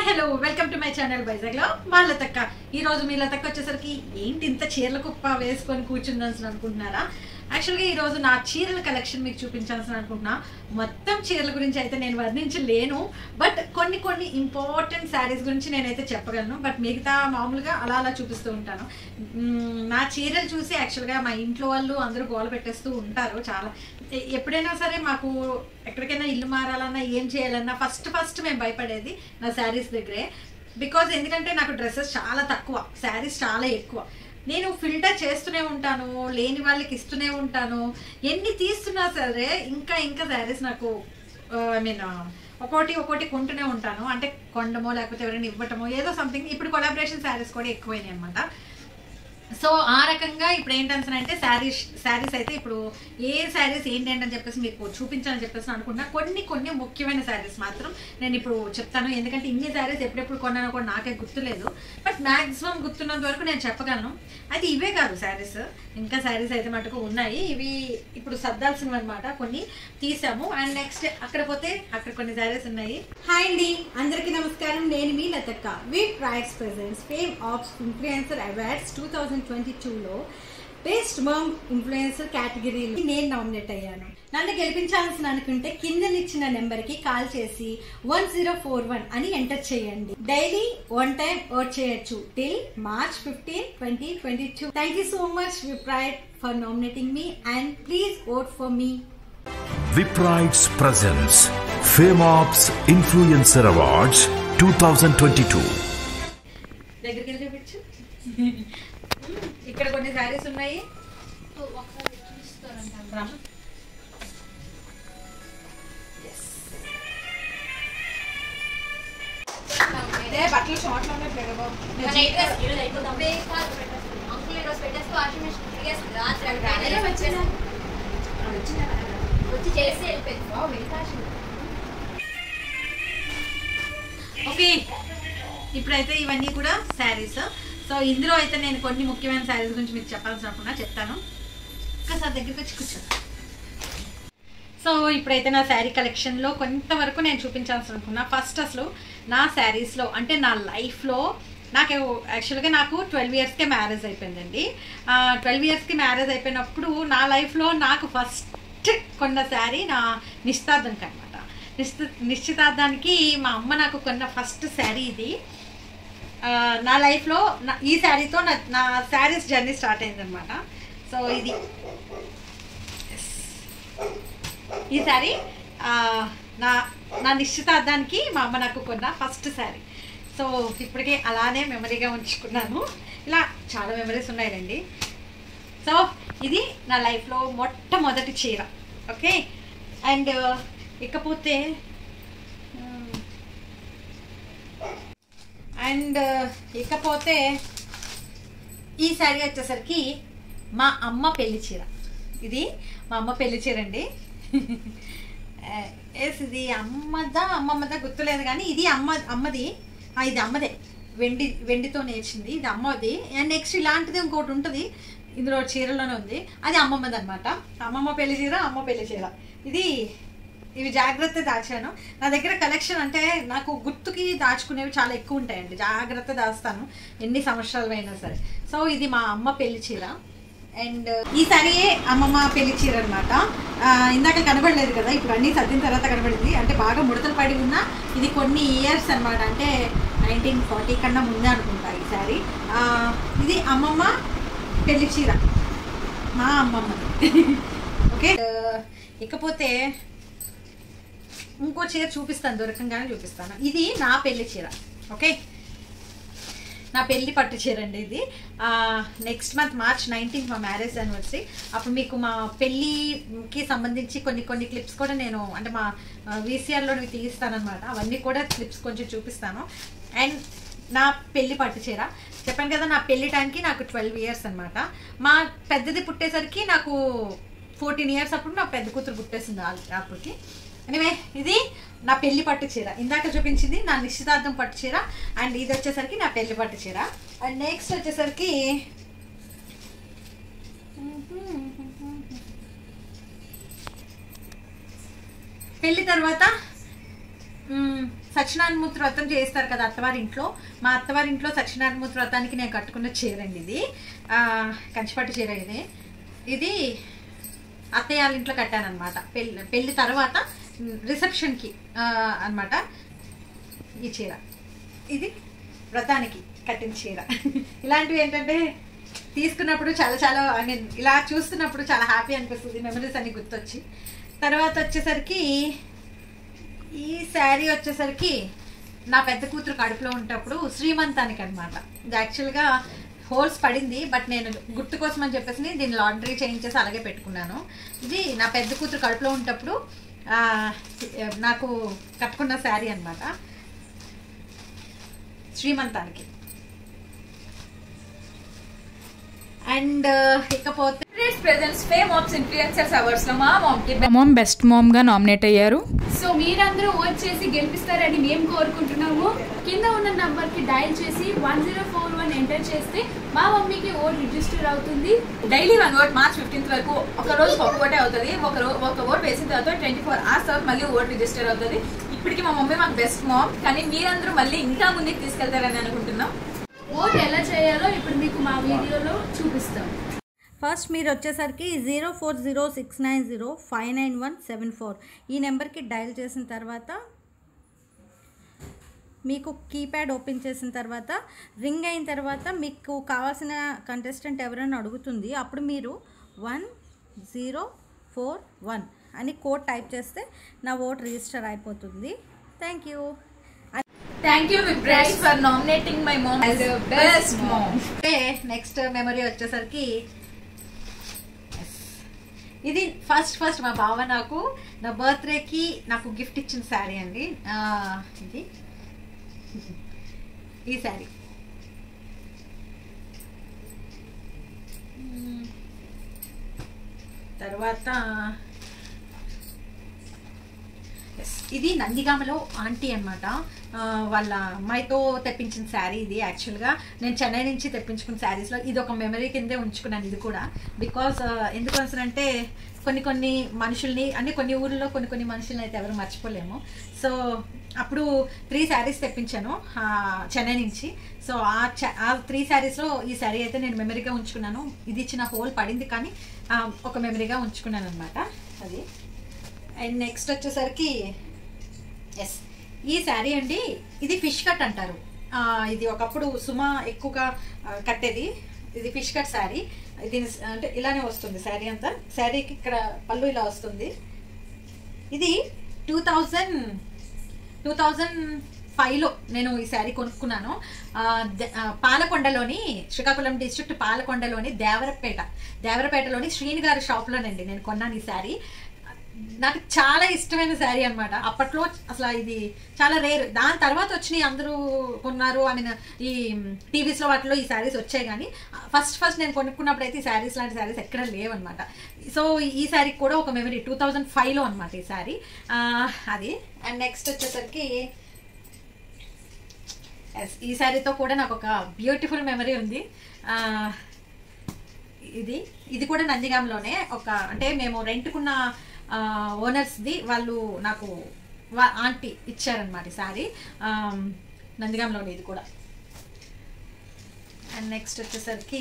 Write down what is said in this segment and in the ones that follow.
Hello welcome to my channel Vizag లో మా లతక్క ఈ రోజు మీ లతక్క వచ్చేసరికి ఏంటి ఇంత చీరల కుప్ప వేసుకొని కూర్చుందని అనుకుంటున్నారా యాక్చువల్గా ఈ రోజు నా చీరల కలెక్షన్ మీకు చూపించాల్సిన అనుకుంటున్నా మొత్తం చీరల గురించి అయితే నేను వర్ణించలేను బట్ కొన్ని కొన్ని ఇంపార్టెంట్ శారీస్ గురించి నేనైతే చెప్పగలను బట్ మిగతా మామూలుగా అలా అలా చూపిస్తూ ఉంటాను మ్మ్, నా చీరలు చూసి యాక్చువల్గా మా ఇంట్లో వాళ్ళు అందరూ గోల పెట్టేస్తూ ఉంటారు చాలా ఎ- ఎప్పుడైనా సరే మాకు ఎక్కడికైనా ఇల్లు మారాలన్నా ఏం చేయాలన్నా ఫస్ట్ ఫస్ట్ మేము భయపడేది నా శారీస్ దగ్గరే బికాజ్ ఎందుకంటే నాకు డ్రెస్సెస్ చాలా తక్కువ శారీస్ చాలా ఎక్కువ నేను ఫిల్టర్ చేస్తూనే ఉంటాను లేని వాళ్ళకి ఇస్తూనే ఉంటాను ఎన్ని తీస్తున్నా సరే ఇంకా ఇంకా శారీస్ నాకు ఐ మీన్ ఒక్కోటి ఒక్కోటి కొంటూనే ఉంటాను అంటే కొండమో లేకపోతే ఎవరైనా ఇవ్వటమో ఏదో సంథింగ్ ఇప్పుడు కొలాబరేషన్ శారీస్ కూడా ఎక్కువైనాయి అనమాట సో ఆ రకంగా ఇప్పుడు ఏంటంటే శారీస్ శారీస్ అయితే ఇప్పుడు ఏ శారీస్ ఏంటంటని చెప్పేసి మీకు చూపించాలని చెప్పేసి అనుకున్నా కొన్ని కొన్ని ముఖ్యమైన శారీస్ మాత్రం నేను ఇప్పుడు చెప్తాను ఎందుకంటే ఇన్ని శారీస్ ఎప్పుడెప్పుడు కొన్నానో కూడా నాకే గుర్తులేదు బట్ మ్యాక్సిమం గుర్తున్నంత వరకు నేను చెప్పగలను అయితే ఇవే కాదు శారీస్ ఇంకా శారీస్ అయితే మటుకు ఉన్నాయి ఇవి ఇప్పుడు సర్దాల్సినవి అనమాట కొన్ని తీసాము అండ్ నెక్స్ట్ అక్కడ పోతే అక్కడ కొన్ని శారీస్ ఉన్నాయి హాయ్ అండి అందరికీ నమస్కారం నేను మీ లతక్క Viprides presents fame of influencer awards two thousand twenty టూలో బెస్ట్ మమ్ ఇన్ఫ్లుయెన్సర్ కేటగిరీలో నేను నామినేట్ అయ్యాను నన్ను గెలిపించాల్సిన అనుకుంటే కిందనిచ్చిన నెంబర్కి కాల్ చేసి వన్ జీరో ఫోర్ వన్ అని ఎంటర్ చేయండి డైలీ వన్ టైం ఓట్ చేయొచ్చు till March fifteen twenty twenty two thank you so much Viprides for nominating me and please vote for me Viprides presents FameOps Influencer Awards 2022. దగ్గరికి వెళ్ళి చూపించు ఇక్కడ కొన్ని శారీస్ ఉన్నాయి రామ. అదే బట్టలు షార్ట్ లో ఉన్నాయి బాబు వచ్చి చేసి వెళ్ళిపోయింది ఓకే ఇప్పుడైతే ఇవన్నీ కూడా శారీస్ సో ఇందులో అయితే నేను కొన్ని ముఖ్యమైన శారీస్ గురించి మీకు చెప్పాల్సి అనుకున్నా చెప్తాను ఒక్కసారి దగ్గరికి వచ్చి కూర్చో సో ఇప్పుడైతే నా శారీ కలెక్షన్లో కొంతవరకు నేను చూపించాల్సి అనుకున్నా ఫస్ట్ అసలు నా శారీస్లో అంటే నా లైఫ్లో నాకు యాక్చువల్గా నాకు ట్వెల్వ్ ఇయర్స్కే మ్యారేజ్ అయిపోయిందండి ట్వెల్వ్ ఇయర్స్కి మ్యారేజ్ అయిపోయినప్పుడు నా లైఫ్లో నాకు ఫస్ట్ కొన్న శారీ నా నిశ్చితార్థంకి అనమాట నిశ్చిత నిశ్చితార్థానికి మా అమ్మ నాకు కొన్న ఫస్ట్ శారీ ఇది ఆ, నా లైఫ్లో నా ఈ శారీతో నా నా శారీస్ జర్నీ స్టార్ట్ అయిందనమాట సో ఇది Yes. ఈ శారీ ఆ, నా నా నిశ్చితార్థానికి మా అమ్మ నాకు కొన్న ఫస్ట్ శారీ సో ఇప్పటికే అలానే మెమరీగా ఉంచుకున్నాను ఇలా చాలా మెమరీస్ ఉన్నాయండి సో ఇది నా లైఫ్లో మొట్టమొదటి చీర ఓకే అండ్ ఇకపోతే అండ్ ఇకపోతే ఈ శారీ వచ్చేసరికి మా అమ్మ పెళ్లి చీర ఇది మా అమ్మ పెళ్లి చీర అండి ఎస్ ఇది అమ్మదా అమ్మమ్మదా గుర్తులేదు కానీ ఇది అమ్మ అమ్మది ఆ, ఇది అమ్మదే వెండి వెండితో నేర్చింది ఇది అమ్మది అండ్ నెక్స్ట్ ఇలాంటిది ఇంకోటి ఉంటుంది ఇందులో చీరలోనే ఉంది అది అమ్మమ్మది అనమాట అమ్మమ్మ పెళ్లి చీర అమ్మ పెళ్లి చీర ఇది ఇవి జాగ్రత్త దాచాను నా దగ్గర కలెక్షన్ అంటే నాకు గుర్తుకి దాచుకునేవి చాలా ఎక్కువ ఉంటాయండి జాగ్రత్త దాస్తాను ఎన్ని సంవత్సరాలు అయినా సరే సో ఇది మా అమ్మ పెళ్లి చీర అండ్ ఈ సారీయే అమ్మమ్మ పెళ్లి చీర అనమాట ఇందాక కనబడలేదు కదా ఇప్పుడు అన్నీ సర్దిన తర్వాత కనబడింది అంటే బాగా ముడతలు పడి ఉన్న ఇది కొన్ని ఇయర్స్ అన్నమాట అంటే నైన్టీన్ ఫార్టీ కన్నా ముందే అనుకుంటా ఈ సారీ ఆ, ఇది అమ్మమ్మ పెళ్లి చీర మా అమ్మమ్మది ఓకే ఇకపోతే ఇంకో చీర చూపిస్తాను దొరకంగానే చూపిస్తాను ఇది నా పెళ్లి చీర ఓకే నా పెళ్లి పట్టు చీర అండి ఇది నెక్స్ట్ మంత్ మార్చ్ నైన్టీన్త్ మా మ్యారేజ్ యానివర్సరీ అప్పుడు మీకు మా పెళ్ళికి సంబంధించి కొన్ని కొన్ని క్లిప్స్ కూడా నేను అంటే మా వీసీఆర్లో తీస్తానమాట అవన్నీ కూడా క్లిప్స్ కొంచెం చూపిస్తాను అండ్ నా పెళ్లి పట్టు చీర చెప్పాను కదా నా పెళ్లి టైంకి నాకు ట్వెల్వ్ ఇయర్స్ అనమాట మా పెద్దది పుట్టేసరికి నాకు ఫోర్టీన్ ఇయర్స్ అప్పుడు నా పెద్ద కూతురు పుట్టేసింది ఆ- అప్పటికి ఎనివే ఇది నా పెళ్లి పట్టు చీర ఇందాక చూపించింది నా నిశ్చితార్థం పట్టు చీర అండ్ ఇది వచ్చేసరికి నా పెళ్లి పట్టు చీర అండ్ నెక్స్ట్ వచ్చేసరికి పెళ్లి తర్వాత మ్, సత్యనారాయణమూర్తి వ్రతం చేస్తారు కదా అత్తవారింట్లో మా అత్తవారింట్లో సత్యనారాయణమూర్తి వ్రతానికి నేను కట్టుకున్న చీర అండి ఇది ఆ, కంచిపట్టు చీర ఇది ఇది అత్తయ్య వాళ్ళ ఇంట్లో కట్టాను అనమాట పెళ్ళి పెళ్లి తర్వాత రిసెప్షన్కి అన్నమాట ఈ చీర ఇది వ్రతానికి కట్టిన చీర ఇలాంటివి ఏంటంటే తీసుకున్నప్పుడు చాలా చాలా ఐ మీన్ ఇలా చూస్తున్నప్పుడు చాలా హ్యాపీ అనిపిస్తుంది మెమరీస్ అన్ని గుర్తొచ్చి తర్వాత వచ్చేసరికి ఈ శారీ వచ్చేసరికి నా పెద్ద కూతురు కడుపులో ఉంటప్పుడు శ్రీమంతానికి అనమాట ఇది యాక్చువల్గా హోల్స్ పడింది బట్ నేను గుర్తు కోసం అని చెప్పేసి దీన్ని లాండ్రీ చేయించేసి అలాగే పెట్టుకున్నాను ఇది నా పెద్ద కూతురు కడుపులో ఉంటప్పుడు ఆ, నాకు కట్టుకున్న శారీ అన్నమాట శ్రీమంతానికి అండ్ ఇకపోతే presents fame of influencers awards లో మా మామ్ కి మామ్ బెస్ట్ మామ్ గా నామినేట్ అయ్యారు సో మీరందరూ ఓట్ చేసి గెలిపిస్తారని మేము కోరుకుంటున్నాము కింద ఉన్న నంబర్ కి డయల్ చేసి one zero four one enter చేస్తే మా మమ్మీకి ఓట్ రిజిస్టర్ అవుతుంది daily one vote March fifteenth వరకు ఒక రోజు ఒక ఓటే అవుతుంది ఒక రో ఒక ఓట్ వేసిన తర్వాత ట్వంటీ ఫోర్ అవర్స్ తర్వాత మళ్ళీ ఓట్ రిజిస్టర్ అవుతుంది ఇప్పటికి మా మమ్మీ మాకు బెస్ట్ మామ్ కానీ మీరందరూ మళ్ళీ ఇంకా ముందుకు తీసుకెళ్తారని అనుకుంటున్నాం ఓట్ ఎలా చేయాలో ఇప్పుడు మీకు మా వీడియోలో చూపిస్తాం ఫస్ట్ మీరు వచ్చేసరికి zero four zero six nine zero five nine one seven four ఈ నెంబర్కి డయల్ చేసిన తర్వాత మీకు కీప్యాడ్ ఓపెన్ చేసిన తర్వాత రింగ్ అయిన తర్వాత మీకు కావాల్సిన కంటెస్టెంట్ ఎవరైనా అడుగుతుంది అప్పుడు మీరు వన్ జీరో ఫోర్ వన్ అని కోడ్ టైప్ చేస్తే నా ఓట్ రిజిస్టర్ అయిపోతుంది thank you thank you Viprides for nominating my mom as best mom అంటే నెక్స్ట్ మెమరీ వచ్చేసరికి ఇది ఫస్ట్ ఫస్ట్ మా బావ నాకు నా బర్త్డేకి నాకు గిఫ్ట్ ఇచ్చిన శారీ అండి ఆ, ఇది ఈ శారీ మ్మ్. తర్వాత Yes. ఇది నందిగామలో ఆంటీ అనమాట వాళ్ళ అమ్మాయితో తెప్పించిన శారీ ఇది యాక్చువల్గా నేను చెన్నై నుంచి తెప్పించుకున్న శారీస్లో ఇది ఒక మెమరీ కిందే ఉంచుకున్నాను ఇది కూడా బికాస్ ఎందుకు అంటే కొన్ని కొన్ని మనుషుల్ని అంటే కొన్ని ఊర్లో కొన్ని కొన్ని మనుషుల్ని అయితే ఎవరు మర్చిపోలేము సో అప్పుడు త్రీ శారీస్ తెప్పించాను ఆ, చెన్నై నుంచి సో ఆ చ- ఆ త్రీ శారీస్లో ఈ శారీ అయితే నేను మెమరీగా ఉంచుకున్నాను ఇది ఇచ్చిన హోల్ పడింది కానీ ఆ, ఒక మెమరీగా ఉంచుకున్నాను అనమాట అది అండ్ నెక్స్ట్ వచ్చేసరికి ఎస్ ఈ శారీ అండి ఇది ఫిష్ కట్ అంటారు ఆ, ఇది ఒకప్పుడు సుమ ఎక్కువగా ఆ, కట్టేది ఇది ఫిష్ కట్ శారీ దీని స- అంటే ఇలానే వస్తుంది శారీ అంతా శారీకి ఇక్కడ పళ్ళు ఇలా వస్తుంది ఇది టూ థౌజండ్ టూ థౌజండ్ ఫైవ్లో నేను ఈ శారీ కొనుక్కున్నాను ఆ, ద- ఆ, పాలకొండలోని శ్రీకాకుళం డిస్ట్రిక్ట్ పాలకొండలోని దేవరపేట దేవరపేటలోని శ్రీని గారి షాప్లోనండి నేను కొన్నాను ఈ శారీ నాకు చాలా ఇష్టమైన శారీ అన్నమాట అప్పట్లో అసలు ఇది చాలా రేర్ దాని తర్వాత వచ్చినాయి అందరూ కొన్నారు ఐ మీన్ ఈ టీవీస్లో వాటిలో ఈ శారీస్ వచ్చాయి కానీ ఫస్ట్ ఫస్ట్ నేను కొనుక్కున్నప్పుడు అయితే ఈ శారీస్ లాంటి శారీస్ ఎక్కడ లేవన్నమాట సో ఈ శారీ కూడా ఒక మెమరీ టూ థౌజండ్ ఫైవ్లో అనమాట ఈ శారీ అది అండ్ నెక్స్ట్ వచ్చేసరికి Yes, ఈ శారీతో కూడా నాకు ఒక బ్యూటిఫుల్ మెమరీ ఉంది ఆ, ఇది ఇది కూడా నందిగాంలోనే ఒక అంటే మేము రెంట్కున్న ఓనర్స్ది వాళ్ళు నాకు వా- ఆంటీ ఇచ్చారనమాట ఈ శారీ నందిగాంలోనే ఇది కూడా అండ్ నెక్స్ట్ వచ్చేసరికి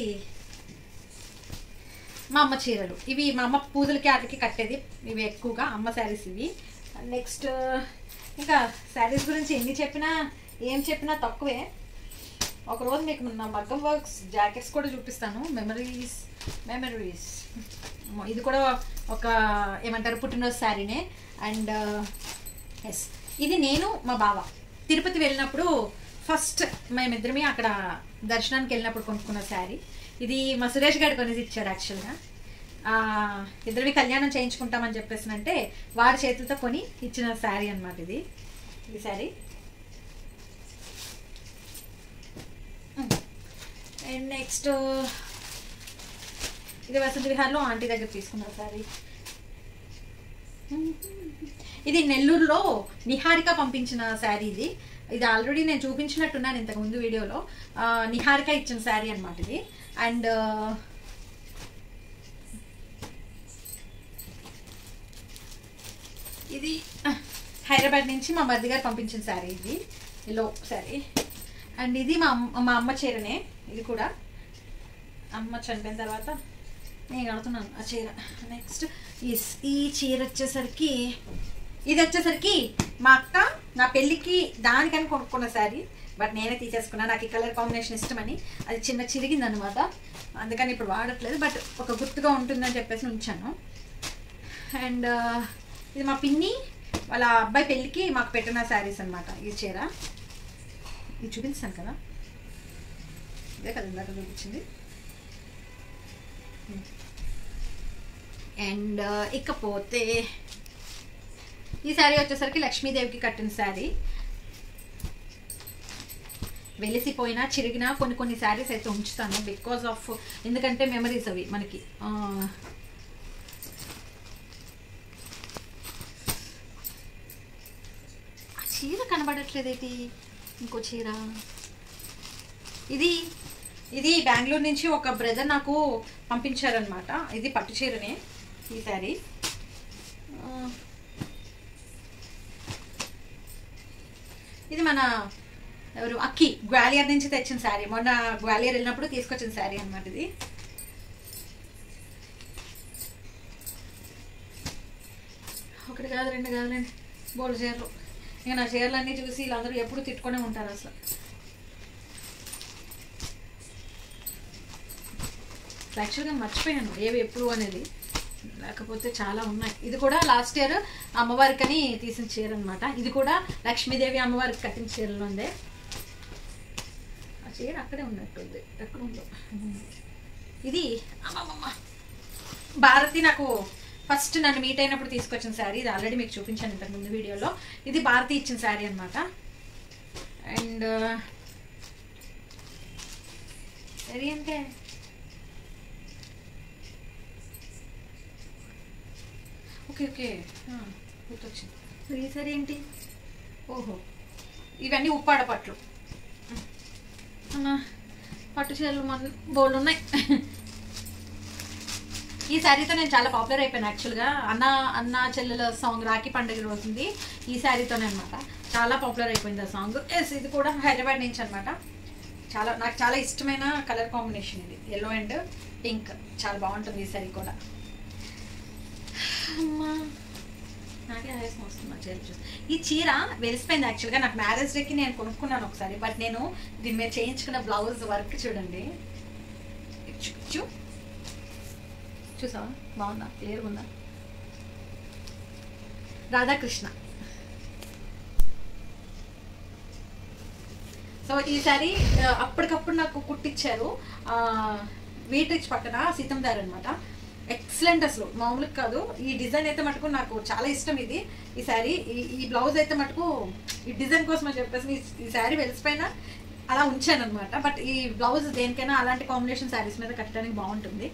మా అమ్మ చీరలు ఇవి మా అమ్మ పూజలకి వాటికి కట్టేది ఇవి ఎక్కువగా అమ్మ శారీస్ ఇవి నెక్స్ట్ ఇంకా శారీస్ గురించి ఎన్ని చెప్పినా ఏం చెప్పినా తక్కువే ఒకరోజు మీకు నా మగ్గం వర్క్స్ జాకెట్స్ కూడా చూపిస్తాను మెమరీస్ మెమరీస్ ఇది కూడా ఒక ఏమంటారు పుట్టినరోజు శారీనే అండ్ ఎస్ ఇది నేను మా బావ తిరుపతి వెళ్ళినప్పుడు ఫస్ట్ మేమిద్దరమే అక్కడ దర్శనానికి వెళ్ళినప్పుడు కొనుక్కున్న శారీ ఇది మా సురేష్ గారు కొనేసి ఇచ్చారు యాక్చువల్గా ఇద్దరివి కళ్యాణం చేయించుకుంటామని చెప్పేసి అంటే వారి చేతులతో కొని ఇచ్చిన శారీ అన్నమాట ఇది ఈ శారీ అండ్ నెక్స్ట్ ఇది వసంత విహార్లో ఆంటీ దగ్గర తీసుకున్న శారీ ఇది నెల్లూరులో నిహారిక పంపించిన శారీ ఇది ఇది ఆల్రెడీ నేను చూపించినట్టున్నాను ఇంతకు ముందు వీడియోలో ఆ, నిహారిక ఇచ్చిన శారీ అనమాట ఇది అండ్ ఇది హైదరాబాద్ నుంచి మా మరిది గారు పంపించిన శారీ ఇది ఎల్లో శారీ అండ్ ఇది మా అమ్మ మా అమ్మ చీరనే ఇది కూడా అమ్మ చనిపోయిన తర్వాత నేను కడుతున్నాను ఆ చీర నెక్స్ట్ ఈ ఈ చీర వచ్చేసరికి ఇది వచ్చేసరికి మా అక్క నా పెళ్ళికి దానికని కొనుక్కున్న శారీ బట్ నేనే తీసేసుకున్నా నాకు ఈ కలర్ కాంబినేషన్ ఇష్టమని అది చిన్న చిరిగింది అనమాట అందుకని ఇప్పుడు వాడట్లేదు బట్ ఒక గుర్తుగా ఉంటుందని చెప్పేసి ఉంచాను అండ్ ఇది మా పిన్ని వాళ్ళ అబ్బాయి పెళ్ళికి మాకు పెట్టిన శారీస్ అనమాట ఈ చీర ఇది చూపించాను కదా ఇదే కదా ఇందాక చూపించింది అండ్ ఇకపోతే ఈ శారీ వచ్చేసరికి లక్ష్మీదేవికి కట్టిన శారీ వెలిసిపోయినా చిరిగినా కొన్ని కొన్ని శారీస్ అయితే ఉంచుతాను బికాస్ ఆఫ్ ఎందుకంటే మెమరీస్ అవి మనకి ఆ, ఆ చీర కనబడట్లేదేటి ఇంకో చీర ఇది ఇది బెంగళూరు నుంచి ఒక బ్రదర్ నాకు పంపించారనమాట ఇది పట్టు చీరనే ఈ శారీ ఆ, ఇది మన ఎవరు అక్కి గ్వాలియర్ నుంచి తెచ్చిన శారీ మొన్న గ్వాలియర్ వెళ్ళినప్పుడు తీసుకొచ్చిన శారీ అనమాట ఇది ఒకటి కాదు రెండు కాదు రెండు బోల్ చీరలు ఇక నా చీరలన్నీ చూసి వీళ్ళందరూ ఎప్పుడు తిట్టుకునే ఉంటారు అసలు యాక్చువల్గా మర్చిపోయాను ఏవి ఎప్పుడు అనేది లేకపోతే చాలా ఉన్నాయి ఇది కూడా లాస్ట్ ఇయర్ అమ్మవారికని తీసిన చీర అనమాట ఇది కూడా లక్ష్మీదేవి అమ్మవారికి కట్టిన చీరలో ఉందే ఆ చీర అక్కడే ఉన్నట్టుంది ఎక్కడ ఉందో ఇది అమ్మమ్మ భారతి నాకు ఫస్ట్ నన్ను మీట్ అయినప్పుడు తీసుకొచ్చిన శారీ ఇది ఆల్రెడీ మీకు చూపించాను ఇంతకు ముందు వీడియోలో ఇది భారతి ఇచ్చిన శారీ అనమాట అండ్ సరే అంటే ఓకే ఓకే ఆ, గుర్తొచ్చింది మరి ఈ సారీ ఏంటి ఓహో ఇవన్నీ ఉప్పాడ పట్లు ఆ, పట్టు చీరలు మన బోల్డ్ ఉన్నాయి ఈ శారీతో నేను చాలా పాపులర్ అయిపోయాను యాక్చువల్గా అన్న అన్న చెల్లెల సాంగ్ రాఖీ పండుగ రోజుంది ఈ శారీతోనే అనమాట చాలా పాపులర్ అయిపోయింది ఆ సాంగ్ ఎస్ ఇది కూడా హైదరాబాద్ నుంచి అనమాట చాలా నాకు చాలా ఇష్టమైన కలర్ కాంబినేషన్ ఇది ఎల్లో అండ్ పింక్ చాలా బాగుంటుంది ఈ శారీ కూడా అమ్మా నాకే ఆయాసం వస్తుంది ఆ చీర చూసి ఈ చీర వెలిసిపోయింది యాక్చువల్గా నాకు మ్యారేజ్ డేకి నేను కొనుక్కున్నాను ఒకసారి బట్ నేను దీని మీద చేయించుకున్న బ్లౌజ్ వర్క్ చూడండి చూ చూ చూసావా బాగుందా క్లియర్గా ఉందా రాధాకృష్ణ సో ఈసారి ఆ, అప్పటికప్పుడు నాకు కుట్టించారు ఆ, వీటిచ్ పక్కన సీతందార్ అనమాట ఎక్సలెంట్ అసలు మామూలుగా కాదు ఈ డిజైన్ అయితే మటుకు నాకు చాలా ఇష్టం ఇది ఈ శారీ ఈ ఈ బ్లౌజ్ అయితే మటుకు ఈ డిజైన్ కోసం అని చెప్పేసి ఈ- ఈ శారీ వెలిసిపోయినా అలా ఉంచాను అనమాట బట్ ఈ బ్లౌజ్ దేనికైనా అలాంటి కాంబినేషన్ శారీస్ మీద కట్టడానికి బాగుంటుంది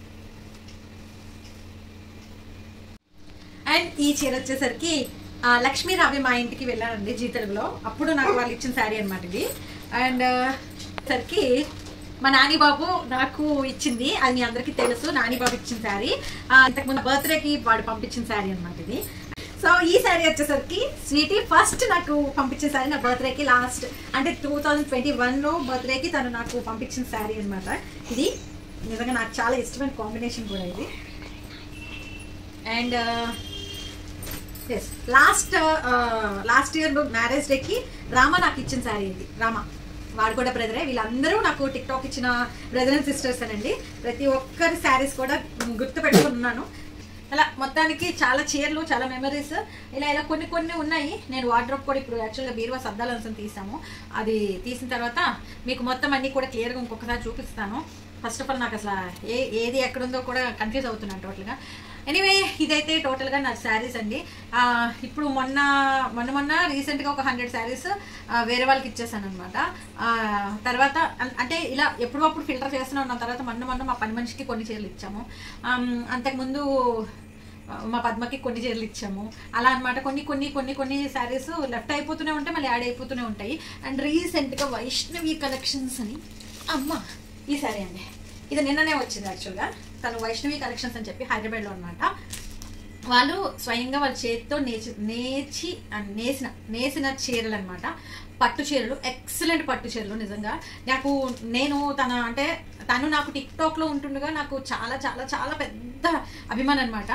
అండ్ ఈ చీర వచ్చేసరికి ఆ, లక్ష్మీ రావి మా ఇంటికి వెళ్ళానండి జీ తెలుగులో అప్పుడు నాకు వాళ్ళు ఇచ్చిన శారీ అనమాట ఇది అండ్ సరికి మా నాని బాబు నాకు ఇచ్చింది అది మీ అందరికీ తెలుసు నాని బాబు ఇచ్చిన శారీ ఇంతకుముందు బర్త్డేకి వాడు పంపించిన శారీ అనమాట ఇది సో ఈ శారీ వచ్చేసరికి స్వీటీ ఫస్ట్ నాకు పంపించిన శారీ నా బర్త్డేకి లాస్ట్ అంటే టూ థౌజండ్ ట్వంటీ వన్లో బర్త్డేకి తను నాకు పంపించిన శారీ అనమాట ఇది నిజంగా నాకు చాలా ఇష్టమైన కాంబినేషన్ కూడా ఇది and yes last last year marriage డేకి రామ నాకు ఇచ్చిన శారీ ఇది రామ వాడు కూడా బ్రదరే వీళ్ళందరూ నాకు టిక్ టాక్ ఇచ్చిన బ్రదర్ అండ్ సిస్టర్స్ అనండి ప్రతి ఒక్కరి శారీస్ కూడా గుర్తు పెట్టుకున్నాను అలా మొత్తానికి చాలా చీరలు చాలా మెమరీస్ ఇలా ఇలా కొన్ని కొన్ని ఉన్నాయి నేను వార్డ్రోబ్ కూడా ఇప్పుడు యాక్చువల్గా బీరువా సర్దాలన్సం తీసాము అది తీసిన తర్వాత మీకు మొత్తం అన్నీ కూడా క్లియర్గా ఇంకొకసారి చూపిస్తాను ఫస్ట్ ఆఫ్ ఆల్ నాకు అసలు ఏ ఏది ఎక్కడుందో కూడా కన్ఫ్యూజ్ అవుతున్నాను టోటల్గా ఎనీవే ఇదైతే టోటల్గా నా శారీస్ అండి ఆ, ఇప్పుడు మొన్న మొన్న మొన్న రీసెంట్గా ఒక హండ్రెడ్ శారీస్ వేరే వాళ్ళకి ఇచ్చేసాను అనమాట తర్వాత అన్- అంటే ఇలా ఎప్పుడప్పుడు ఫిల్టర్ చేస్తూనే ఉన్నాం తర్వాత మొన్న మొన్న మా పని మనిషికి కొన్ని చీరలు ఇచ్చాము ఆమ్, అంతకుముందు మా పద్మకి కొన్ని చీరలు ఇచ్చాము అలా అన్నమాట కొన్ని కొన్ని కొన్ని కొన్ని శారీస్ లెఫ్ట్ అయిపోతూనే ఉంటాయి మళ్ళీ యాడ్ అయిపోతూనే ఉంటాయి అండ్ రీసెంట్గా వైష్ణవి కలెక్షన్స్ అని అమ్మ ఈ శారీ అండి ఇది నిన్ననే వచ్చింది యాక్చువల్గా తను వైష్ణవి కలెక్షన్స్ అని చెప్పి హైదరాబాద్లో అనమాట వాళ్ళు స్వయంగా వాళ్ళ చేతితో నేచి నేచి ఆ, నేసిన నేసిన చీరలు అనమాట పట్టు చీరలు ఎక్సలెంట్ పట్టు చీరలు నిజంగా నాకు నేను తన అంటే తను నాకు టిక్ టాక్ లో ఉంటుండగా నాకు చాలా చాలా చాలా పెద్ద అభిమానం అనమాట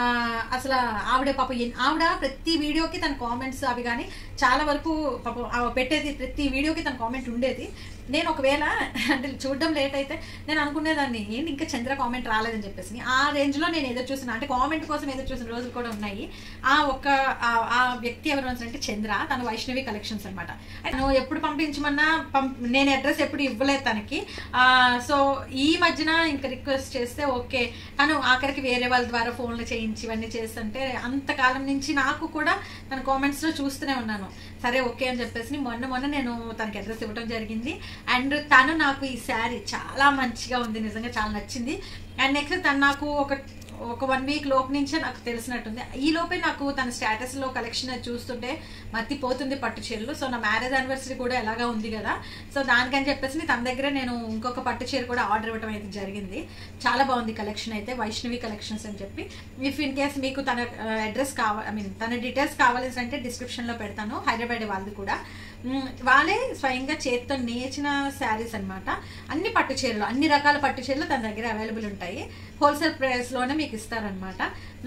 అసలు ఆవిడ పాప ఎన్- ఆవిడ ప్రతి వీడియోకి తన కామెంట్స్ అవి కానీ చాలా వరకు పాపం ఆవిడ పెట్టేది ప్రతి వీడియోకి తన కామెంట్ ఉండేది నేను ఒకవేళ అంటే చూడడం లేట్ అయితే నేను అనుకునేదాన్ని ఏంటి ఇంకా చంద్ర కామెంట్ రాలేదని చెప్పేసి ఆ రేంజ్ లో నేను ఎదురు చూసిన అంటే కామెంట్ కోసం ఎదురు చూసిన రోజులు కూడా ఉన్నాయి ఆ ఒక్క ఆ- ఆ వ్యక్తి ఎవరు అంటే చంద్ర తన వైష్ణవి కలెక్షన్స్ అనమాట నువ్వు ఎప్పుడు పంపించమన్నా పంప్ నేను అడ్రస్ ఎప్పుడు ఇవ్వలేదు తనకి ఆ, సో ఈ మధ్యన ఇంకా రిక్వెస్ట్ చేస్తే ఓకే తను ఆఖరికి వేరే వాళ్ళ ద్వారా ఫోన్లు చేయించి ఇవన్నీ చేస్తుంటే అంతకాలం నుంచి నాకు కూడా తన కామెంట్స్ లో చూస్తూనే ఉన్నాను సరే ఓకే అని చెప్పేసి మొన్న మొన్న నేను తనకి అడ్రస్ ఇవ్వడం జరిగింది అండ్ తను నాకు ఈ శారీ చాలా మంచిగా ఉంది నిజంగా చాలా నచ్చింది అండ్ నెక్స్ట్ తను నాకు ఒక ఒక వన్ వీక్ లోపు నుంచే నాకు తెలిసినట్టుంది ఈ లోపే నాకు తన స్టేటస్ లో కలెక్షన్ చూస్తుంటే మర్తిపోతుంది పట్టు చీరలు సో నా మ్యారేజ్ యానివర్సరీ కూడా ఎలాగా ఉంది కదా సో దానికని చెప్పేసి తన దగ్గర నేను ఇంకొక పట్టు చీర కూడా ఆర్డర్ ఇవ్వడం అయితే జరిగింది చాలా బాగుంది కలెక్షన్ అయితే వైష్ణవి కలెక్షన్స్ అని చెప్పి ఇఫ్ ఇన్ కేస్ మీకు తన అడ్రస్ కావాలి ఐ మీన్ తన డీటెయిల్స్ కావాలి అంటే డిస్క్రిప్షన్ లో పెడతాను హైదరాబాద్ వాళ్ళది కూడా మ్, వాళ్ళే స్వయంగా చేతితో నేర్చిన శారీస్ అన్నమాట అన్ని పట్టు చీరలు అన్ని రకాల పట్టు చీరలు తన దగ్గర అవైలబుల్ ఉంటాయి హోల్సేల్ ప్రైస్లోనే మీకు ఇస్తారనమాట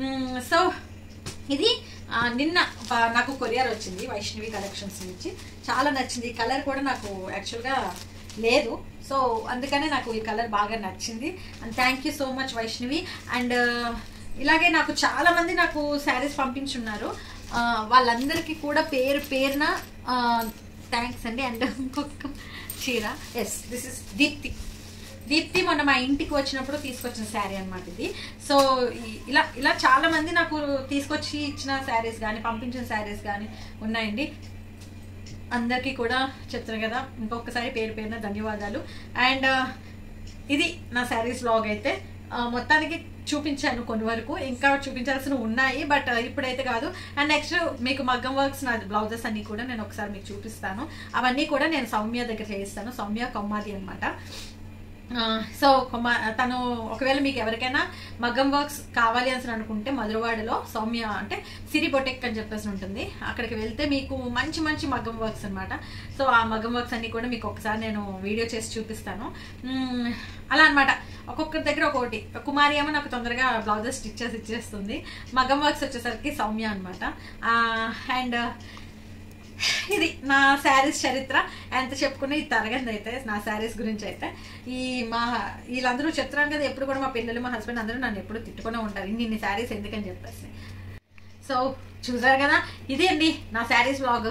సో ఇది ఆ, నిన్న ప- నాకు కొరియర్ వచ్చింది వైష్ణవి కలెక్షన్స్ నుంచి చాలా నచ్చింది ఈ కలర్ కూడా నాకు యాక్చువల్గా లేదు సో అందుకనే నాకు ఈ కలర్ బాగా నచ్చింది and thank you so much Vaishnavi and ఇలాగే నాకు చాలా మంది నాకు శారీస్ పంపించున్నారు ఆ, వాళ్ళందరికీ కూడా పేరు పేరున థ్యాంక్స్ అండి అండ్ ఇంకొక చీర yes this is Deepthi Deepthi మొన్న మా ఇంటికి వచ్చినప్పుడు తీసుకొచ్చిన శారీ అన్నమాట ఇది సో ఈ- ఇలా ఇలా చాలా మంది నాకు తీసుకొచ్చి ఇచ్చిన శారీస్ కానీ పంపించిన శారీస్ కానీ ఉన్నాయండి అందరికీ కూడా చెప్తాను కదా ఇంకొకసారి పేరు పేరున ధన్యవాదాలు అండ్ ఇది నా శారీస్ బ్లాగ్ అయితే ఆ, మొత్తానికి చూపించాను కొన్ని వరకు ఇంకా చూపించాల్సినవి ఉన్నాయి బట్ ఇప్పుడైతే కాదు అండ్ నెక్స్ట్ మీకు మగ్గం వర్క్స్ నా బ్లౌజెస్ అన్ని కూడా నేను ఒకసారి మీకు చూపిస్తాను అవన్నీ కూడా నేను సౌమ్య దగ్గర చేయిస్తాను సౌమ్య కొమ్మాది అనమాట సో కొమ్మ తను ఒకవేళ మీకు ఎవరికైనా మగ్గం వర్క్స్ కావాలి అని అనుకుంటే మధురవాడలో సౌమ్య అంటే సిరి బొటెక్ అని చెప్పేసి ఉంటుంది అక్కడికి వెళ్తే మీకు మంచి మంచి మగ్గం వర్క్స్ అనమాట సో ఆ మగ్గం వర్క్స్ అన్ని కూడా మీకు ఒకసారి నేను వీడియో చేసి చూపిస్తాను మ్మ్, అలా అన్నమాట ఒక్కొక్కరి దగ్గర ఒక్కొక్కటి కుమారి ఏమో నాకు తొందరగా బ్లౌజెస్ స్టిచ్ చేసి ఇచ్చేస్తుంది మగ్గం వర్క్స్ వచ్చేసరికి సౌమ్య అనమాట అండ్ ఇది నా శారీస్ చరిత్ర ఎంత చెప్పుకునే ఇది తరగంది అయితే నా శారీస్ గురించి అయితే ఈ మా వీళ్ళందరూ చెప్తున్నాను కదా ఎప్పుడు కూడా మా పిల్లలు మా హస్బెండ్ అందరూ నన్ను ఎప్పుడు తిట్టుకునే ఉంటారు ఇన్ని ఇన్ని శారీస్ ఎందుకని చెప్పేసి సో చూసారు కదా ఇదే అండి నా శారీస్ బ్లాగ్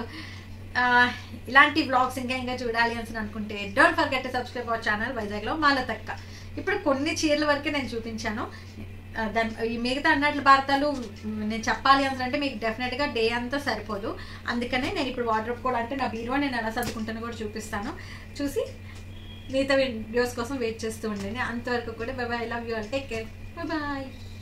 ఇలాంటి బ్లాగ్స్ ఇంకా ఇంకా చూడాలి అని అనుకుంటే don't forget subscribe our channel వైజాగ్లో మాలతక్క ఇప్పుడు కొన్ని చీరల వరకే నేను చూపించాను ఆ, దాని ఈ మిగతా అన్నట్లు భారతాలు నేను చెప్పాలి అంటే మీకు డెఫినెట్గా డే అంతా సరిపోదు అందుకనే నేను ఇప్పుడు వాటర్ కూడా అంటే నా బీరువా నేను ఎలా సర్దుకుంటానో కూడా చూపిస్తాను చూసి మిగతా వీడియోస్ కోసం వెయిట్ చేస్తూ ఉండండి అంతవరకు కూడా bye bye I love you all take care bye bye